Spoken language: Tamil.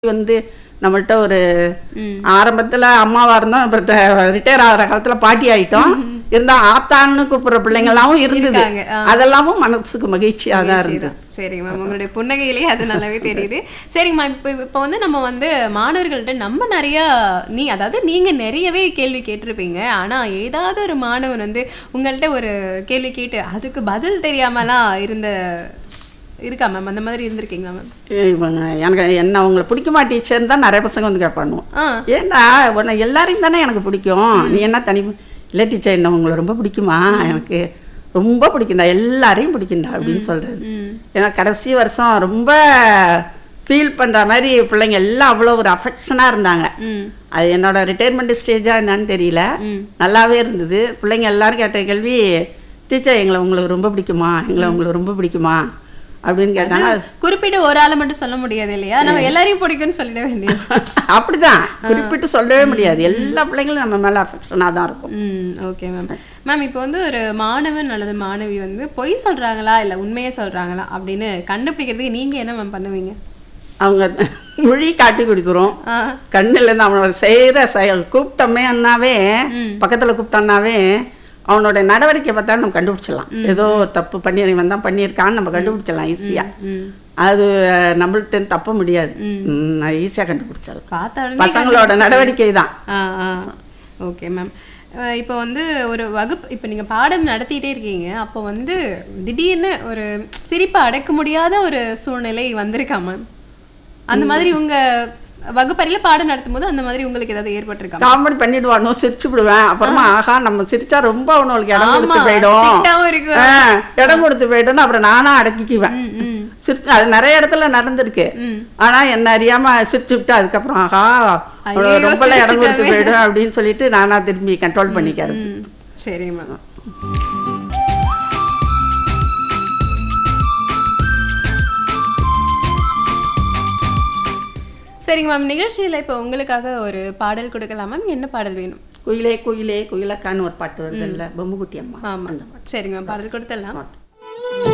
வந்து நம்மள்ட்ட ஒரு ம். ஆரம்பத்துல அம்மாவா இருந்தோம் அப்புறம் ரிட்டையர் ஆகிற காலத்துல பாட்டி ஆயிட்டோம் இருந்தா ஆத்தான்னு கூப்பிடுற பிள்ளைங்களாவும் இருந்தது இருக்காங்க, ஆ. அதெல்லாமும் மனசுக்கு மகிழ்ச்சியா தான் இருந்தது மகிழ்ச்சிதான். சரிங்க மேம் உங்களுடைய புன்னகையிலேயே அது நல்லாவே தெரியுது சரிங்கம்மா இப்போ இப்போ வந்து நம்ம வந்து மாணவர்கள்ட்ட நம்ம நிறைய நீ அதாவது நீங்க நிறையவே கேள்வி கேட்டிருப்பீங்க ஆனா ஏதாவது ஒரு மாணவன் வந்து உங்கள்ட்ட ஒரு கேள்வி கேட்டு அதுக்கு பதில் தெரியாமலாம் இருந்த இருக்கா மேம் அந்த மாதிரி இருந்திருக்கீங்களா மேம் இவங்க எனக்கு என்ன உங்களை பிடிக்குமா டீச்சர் தான் நிறைய பசங்க வந்து கேட்பானுவோம் ஆ ஏண்டா உன்னை எல்லாரையும் தானே எனக்கு பிடிக்கும் நீ என்ன தனி இல்லை டீச்சர் என்ன உங்களை ரொம்ப பிடிக்குமா எனக்கு ரொம்ப பிடிக்கும்டா எல்லாரையும் பிடிக்கும்டா அப்படின்னு சொல்றது ம் ஏன்னா கடைசி வருஷம் ரொம்ப ஃபீல் பண்ணுற மாதிரி பிள்ளைங்க எல்லாம் அவ்வளோ ஒரு அஃபெக்ஷனாக இருந்தாங்க ம் அது என்னோட ரிட்டையர்மெண்ட் ஸ்டேஜா என்னன்னு தெரியல ம் நல்லாவே இருந்தது பிள்ளைங்க எல்லாரும் கேட்ட கேள்வி டீச்சர் எங்களை உங்களுக்கு ரொம்ப பிடிக்குமா எங்களை உங்களுக்கு ரொம்ப பிடிக்குமா அப்படின்னு கேட்டாங்க குறிப்பிட்டு ஒரு ஆளை மட்டும் சொல்ல முடியாது இல்லையா நம்ம எல்லாரையும் பிடிக்கும்னு சொல்லிட வேண்டியது அப்படிதான் குறிப்பிட்டு சொல்லவே முடியாது எல்லா பிள்ளைங்களும் நம்ம மேல அஃபெக்ஷனாக தான் இருக்கும் ம் ஓகே மேம் மேம் இப்போ வந்து ஒரு மாணவன் அல்லது மாணவி வந்து பொய் சொல்றாங்களா இல்ல உண்மையை சொல்றாங்களா அப்படின்னு கண்டுபிடிக்கிறதுக்கு நீங்க என்ன மேம் பண்ணுவீங்க அவங்க மொழி காட்டி கொடுத்துரும் ஆ கண்ணுல இருந்து அவனோட செய்யற செயல் கூப்பிட்டோமேனாவே ம். பக்கத்துல கூப்பிட்டோம்னாவே அவனோட நடவடிக்கை பார்த்தா நம்ம கண்டுபிடிச்சிடலாம் ஏதோ தப்பு பண்ணி இவன் தான் பண்ணியிருக்கான்னு நம்ம கண்டுபிடிச்சிடலாம் ஈஸியா ம் அது அஹ், நம்மள்ட்ட இருந்து தப்ப முடியாது ம், ஈஸியா கண்டுபிடிச்சிடலாம் பார்த்த உடனே பசங்களோட நடவடிக்கை தான் ஆ ஆ ஓகே மேம் இப்போ வந்து ஒரு வகுப்பு இப்போ நீங்கள் பாடம் நடத்திட்டே இருக்கீங்க அப்போ வந்து திடீர்னு ஒரு சிரிப்பை அடக்க முடியாத ஒரு சூழ்நிலை வந்திருக்கா மேம் அந்த மாதிரி உங்க வகுப்பறையில் பாடம் நடத்தும் போது அந்த மாதிரி உங்களுக்கு ஏதாவது ஏற்பட்டிருக்கா காமெடி பண்ணிடுவானோ சிரிச்சு விடுவேன் அப்புறமா ஆஹா நம்ம சிரிச்சா ரொம்ப அவனுக்கு இடம் கொடுத்து ஆமா, போயிடும் ஸ்ட்ரிக்டாவும் இருக்கு. ஆ, இடம் கொடுத்து போயிடும் அப்புறம் நானா அடக்கிக்குவேன் ம் ம் சிரிச்சு அது நிறைய இடத்துல நடந்திருக்கு ம் ஆனா என்ன அறியாம சிரிச்சு விட்டு அதுக்கப்புறம் ஆஹா ஐயையோ, ரொம்ப இடம் கொடுத்து சிரிச்சிட்டாமே. போயிடும் அப்படின்னு சொல்லிட்டு நானா திரும்பி கண்ட்ரோல் பண்ணிக்கிறது ம் சரிங்க மேம் சரிங்க மேம் நிகழ்ச்சியில் இப்போ உங்களுக்காக ஒரு பாடல் கொடுக்கலாம் மேம் என்ன பாடல் வேணும் குயிலே குயிலே குயிலக்கான்னு ஒரு பாட்டு வருது இல்ல பொம்முக்குட்டி அம்மா ஆமாம் சரிங்க மேம் பாடல் கொடுத்துடலாம்